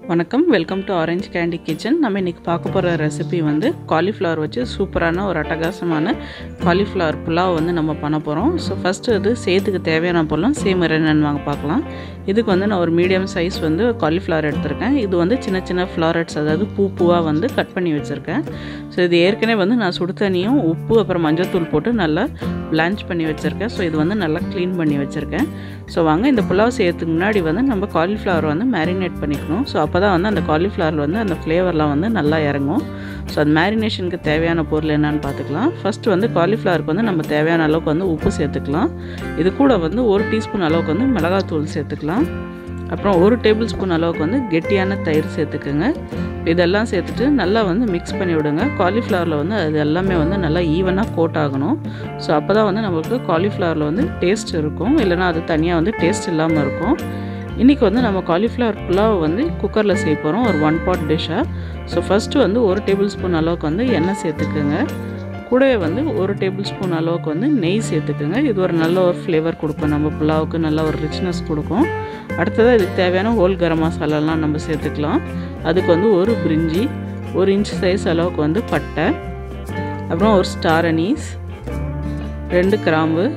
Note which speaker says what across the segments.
Speaker 1: வணக்கம் welcome to orange candy kitchen நம்ம இன்றைக்கி பார்க்க போகிற ரெசிபி வந்து காலிஃப்ளவர் வச்சு சூப்பரான ஒரு அட்டகாசமான காலிஃப்ளவர் புலாவ் வந்து நம்ம பண்ண போகிறோம் ஸோ ஃபஸ்ட்டு இது சேத்துக்கு தேவையான பொருளும் சேம் என்னென்னு வாங்க பார்க்கலாம் இதுக்கு வந்து நான் ஒரு மீடியம் சைஸ் வந்து காலிஃப்ளவர் எடுத்திருக்கேன் இது வந்து சின்ன சின்ன ஃப்ளாரட்ஸ் அதாவது பூ பூவாக வந்து கட் பண்ணி வச்சுருக்கேன் ஸோ இது ஏற்கனவே வந்து நான் சுடு தண்ணியும் உப்பு அப்புறம் மஞ்சள்தூள் போட்டு நல்லா பிளான்ச் பண்ணி வச்சுருக்கேன் ஸோ இது வந்து நல்லா க்ளீன் பண்ணி வச்சுருக்கேன் ஸோ வாங்க இந்த புலாவ் செய்யறதுக்கு முன்னாடி வந்து நம்ம காலிஃப்ளவர் வந்து மேரினேட் பண்ணிக்கணும் ஸோ அப்போ தான் வந்து அந்த காலிஃப்ளவர் வந்து அந்த ஃப்ளேவர்லாம் வந்து நல்லா இறங்கும் ஸோ அது மேரினேஷனுக்கு தேவையான பொருள் என்னன்னு பார்த்துக்கலாம் ஃபஸ்ட்டு வந்து காலிஃப்ளவருக்கு வந்து நம்ம தேவையான அளவுக்கு வந்து உப்பு சேர்த்துக்கலாம் இது கூட வந்து ஒரு டீஸ்பூன் அளவுக்கு வந்து மிளகாத்தூள் சேர்த்துக்கலாம் அப்புறம் ஒரு டேபிள் ஸ்பூன் அளவுக்கு வந்து கெட்டியான தயிர் சேர்த்துக்குங்க இதெல்லாம் சேர்த்துட்டு நல்லா வந்து மிக்ஸ் பண்ணி விடுங்க காலிஃப்ளவரில் வந்து அது எல்லாமே வந்து நல்லா ஈவனாக கோட் ஆகணும் ஸோ அப்போ தான் வந்து நம்மளுக்கு காலிஃப்ளவரில் வந்து டேஸ்ட் இருக்கும் இல்லைனா அது தனியாக வந்து டேஸ்ட் இல்லாமல் இருக்கும் இன்றைக்கி வந்து நம்ம காலிஃப்ளவர் புலாவ் வந்து குக்கரில் செய்ய போகிறோம் ஒரு ஒன் பாட் டிஷ்ஷாக ஸோ ஃபஸ்ட்டு வந்து ஒரு டேபிள் ஸ்பூன் அளவுக்கு வந்து எண்ணெய் சேர்த்துக்குங்க கூடவே வந்து ஒரு டேபிள் ஸ்பூன் அளவுக்கு வந்து நெய் சேர்த்துக்குங்க இது ஒரு நல்ல ஒரு ஃப்ளேவர் கொடுக்கும் நம்ம புலாவுக்கு நல்ல ஒரு ரிச்னஸ் கொடுக்கும் அடுத்ததாக இதுக்கு தேவையான ஹோல் கரம் மசாலாலாம் நம்ம சேர்த்துக்கலாம் அதுக்கு வந்து ஒரு பிரிஞ்சி ஒரு இன்ச் சைஸ் அளவுக்கு வந்து பட்டை அப்புறம் ஒரு ஸ்டார் அனீஸ் ரெண்டு கிராம்பு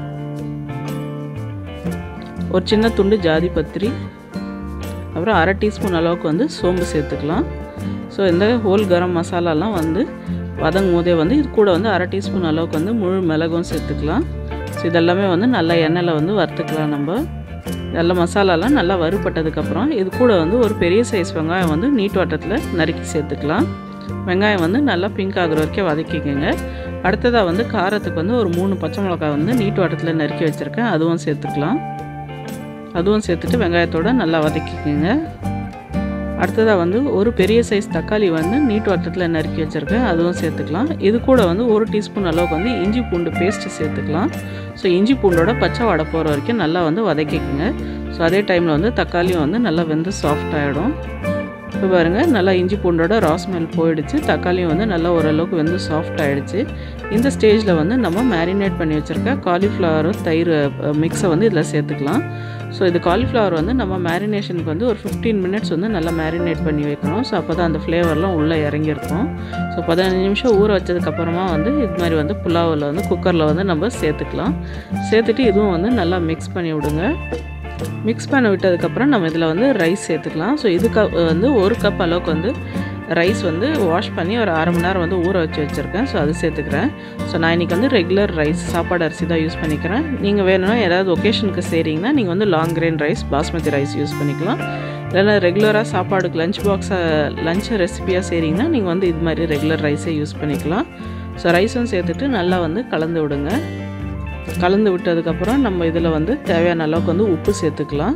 Speaker 1: ஒரு சின்ன துண்டு ஜாதி பத்திரி அப்புறம் அரை டீஸ்பூன் அளவுக்கு வந்து சோம்பு சேர்த்துக்கலாம் ஸோ இந்த ஹோல் கரம் மசாலாலாம் வந்து வதங்கும் போதே வந்து இது கூட வந்து அரை டீஸ்பூன் அளவுக்கு வந்து முழு மிளகும் சேர்த்துக்கலாம் ஸோ இதெல்லாமே வந்து நல்லா எண்ணெயில் வந்து வறுத்துக்கலாம் நம்ம நல்ல மசாலாலாம் நல்லா வறுபட்டதுக்கப்புறம் இது கூட வந்து ஒரு பெரிய சைஸ் வெங்காயம் வந்து நீட் வட்டத்தில் நறுக்கி சேர்த்துக்கலாம் வெங்காயம் வந்து நல்லா பிங்க் ஆகுற வரைக்கும் வதக்கிக்கோங்க அடுத்ததாக வந்து காரத்துக்கு வந்து ஒரு மூணு பச்சை மிளகாய் வந்து நீட் வட்டத்தில் நறுக்கி வச்சுருக்கேன் அதுவும் சேர்த்துக்கலாம் அதுவும் சேர்த்துட்டு வெங்காயத்தோடு நல்லா வதக்கிக்கோங்க அடுத்ததாக வந்து ஒரு பெரிய சைஸ் தக்காளி வந்து நீட் வட்டத்தில் நறுக்கி வச்சுருக்கேன் அதுவும் சேர்த்துக்கலாம் இது கூட வந்து ஒரு டீஸ்பூன் அளவுக்கு வந்து இஞ்சி பூண்டு பேஸ்ட்டு சேர்த்துக்கலாம் ஸோ இஞ்சி பூண்டோட பச்சை வடை போகிற வரைக்கும் நல்லா வந்து வதக்கிக்கோங்க ஸோ அதே டைமில் வந்து தக்காளியும் வந்து நல்லா வெந்து சாஃப்ட் ஆகிடும் இப்போ பாருங்கள் நல்லா இஞ்சி பூண்டோட ராஸ்மெல் போயிடுச்சு தக்காளியும் வந்து நல்லா ஓரளவுக்கு வந்து சாஃப்ட் ஆகிடுச்சு இந்த ஸ்டேஜில் வந்து நம்ம மேரினேட் பண்ணி வச்சுருக்க காலிஃப்ளவர் தயிர் மிக்ஸை வந்து இதில் சேர்த்துக்கலாம் ஸோ இது காலிஃப்ளவர் வந்து நம்ம மேரினேஷனுக்கு வந்து ஒரு ஃபிஃப்டீன் மினிட்ஸ் வந்து நல்லா மேரினேட் பண்ணி வைக்கணும் ஸோ அப்போ தான் அந்த ஃப்ளேவர்லாம் உள்ளே இறங்கியிருக்கும் ஸோ பதினஞ்சு நிமிஷம் ஊற வச்சதுக்கப்புறமா வந்து இது மாதிரி வந்து புலாவில் வந்து குக்கரில் வந்து நம்ம சேர்த்துக்கலாம் சேர்த்துட்டு இதுவும் வந்து நல்லா மிக்ஸ் பண்ணி விடுங்க மிக்ஸ் பண்ண விட்டதுக்கப்புறம் நம்ம இதில் வந்து ரைஸ் சேர்த்துக்கலாம் ஸோ இதுக்கு வந்து ஒரு கப் அளவுக்கு வந்து ரைஸ் வந்து வாஷ் பண்ணி ஒரு அரை மணி நேரம் வந்து ஊற வச்சு வச்சுருக்கேன் ஸோ அது சேர்த்துக்கிறேன் ஸோ நான் இன்றைக்கி வந்து ரெகுலர் ரைஸ் சாப்பாடு அரிசி தான் யூஸ் பண்ணிக்கிறேன் நீங்கள் வேணும்னா ஏதாவது ஒகேஷனுக்கு செய்கிறீங்கன்னா நீங்கள் வந்து long grain rice basmati rice use பண்ணிக்கலாம் இல்லைனா ரெகுலராக சாப்பாடுக்கு லஞ்ச் பாக்ஸை லஞ்ச் ரெசிபியாக செய்கிறீங்கன்னா நீங்கள் வந்து இது மாதிரி ரெகுலர் ரைஸே யூஸ் பண்ணிக்கலாம் ஸோ ரைஸும் சேர்த்துட்டு நல்லா வந்து கலந்து விடுங்க கலந்து விட்டதுக்கப்புறம் நம்ம இதில் வந்து தேவையான அளவுக்கு வந்து உப்பு சேர்த்துக்கலாம்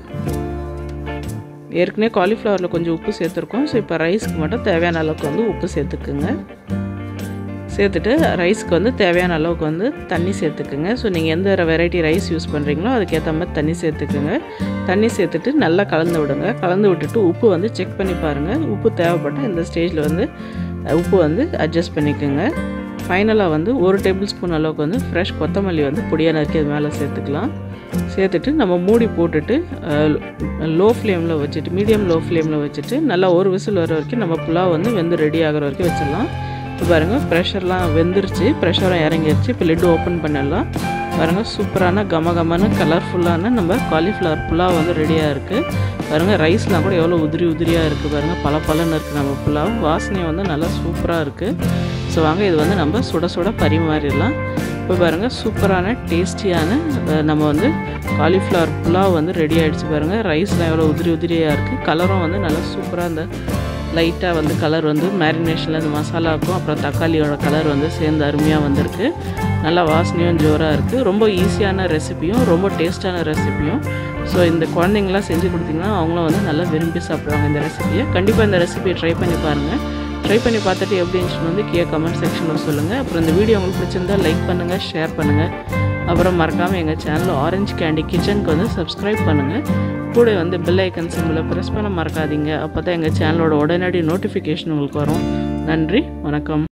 Speaker 1: ஏற்கனவே காலிஃப்ளவரில் கொஞ்சம் உப்பு சேர்த்துருக்கோம் ஸோ இப்போ ரைஸ்க்கு மட்டும் தேவையான அளவுக்கு வந்து உப்பு சேர்த்துக்குங்க சேர்த்துட்டு ரைஸ்க்கு வந்து தேவையான அளவுக்கு வந்து தண்ணி சேர்த்துக்குங்க ஸோ நீங்கள் எந்த வெரைட்டி ரைஸ் யூஸ் பண்ணுறீங்களோ அதுக்கேற்ற மாதிரி தண்ணி சேர்த்துக்குங்க தண்ணி சேர்த்துட்டு நல்லா கலந்து விடுங்க கலந்து விட்டுட்டு உப்பு வந்து செக் பண்ணி பாருங்கள் உப்பு தேவைப்பட்டால் இந்த ஸ்டேஜில் வந்து உப்பு வந்து அட்ஜஸ்ட் பண்ணிக்கோங்க ஃபைனலாக வந்து ஒரு டேபிள் ஸ்பூன் அளவுக்கு வந்து ஃப்ரெஷ் கொத்தமல்லி வந்து பொடியாக நறுக்கி அது மேலே சேர்த்துக்கலாம் சேர்த்துட்டு நம்ம மூடி போட்டுட்டு லோ ஃப்ளேமில் வச்சுட்டு மீடியம் லோ ஃப்ளேமில் வச்சுட்டு நல்லா ஒரு விசில் வர வரைக்கும் நம்ம புலாவ் வந்து வெந்து ரெடி ஆகிற வரைக்கும் வச்சிடலாம் இப்போ பாருங்கள் ப்ரெஷர்லாம் வெந்துருச்சு ப்ரெஷரும் இறங்கிருச்சு இப்போ லிட்டு ஓப்பன் பண்ணிடலாம் பாருங்கள் சூப்பரான கம கமன்னு கலர்ஃபுல்லான நம்ம காலிஃப்ளவர் புலாவ் வந்து ரெடியாக இருக்குது பாருங்கள் ரைஸ்லாம் கூட எவ்வளோ உதிரி உதிரியாக இருக்குது பாருங்கள் பல பலன்னு இருக்குது நம்ம புலாவ் வாசனை வந்து நல்லா சூப்பராக இருக்குது ஸோ வாங்க இது வந்து நம்ம சுட சுட பரிமாறிடலாம் இப்போ பாருங்கள் சூப்பரான டேஸ்டியான நம்ம வந்து காலிஃப்ளவர் புலாவ் வந்து ரெடி ஆகிடுச்சு பாருங்கள் ரைஸ்லாம் எவ்வளோ உதிரி உதிரியாக இருக்குது கலரும் வந்து நல்லா சூப்பராக இந்த லைட்டாக வந்து கலர் வந்து மேரினேஷனில் இந்த மசாலாவுக்கும் அப்புறம் தக்காளியோட கலர் வந்து சேர்ந்து அருமையாக வந்திருக்கு நல்லா வாசனையும் ஜோராக இருக்குது ரொம்ப ஈஸியான ரெசிப்பியும் ரொம்ப டேஸ்ட்டான ரெசிப்பியும் ஸோ இந்த குழந்தைங்களாம் செஞ்சு கொடுத்தீங்கன்னா அவங்களும் வந்து நல்லா விரும்பி சாப்பிடுவாங்க இந்த ரெசிபியை கண்டிப்பாக இந்த ரெசிபியை ட்ரை பண்ணி பாருங்கள் ட்ரை பண்ணி பார்த்துட்டு எப்படி இருந்துச்சுன்னு வந்து கீழே கமெண்ட் செக்ஷனில் சொல்லுங்கள் அப்புறம் இந்த வீடியோ உங்களுக்கு பிடிச்சிருந்தா லைக் பண்ணுங்கள் ஷேர் பண்ணுங்கள் அப்புறம் மறக்காமல் எங்கள் சேனல் ஆரஞ்சு கேண்டி கிச்சனுக்கு வந்து சப்ஸ்கிரைப் பண்ணுங்கள் கூட வந்து பெல் ஐக்கன் சிம்பிளை ப்ரெஸ் பண்ண மறக்காதீங்க அப்போ தான் எங்கள் சேனலோட உடனடி நோட்டிஃபிகேஷன் உங்களுக்கு வரும் நன்றி வணக்கம்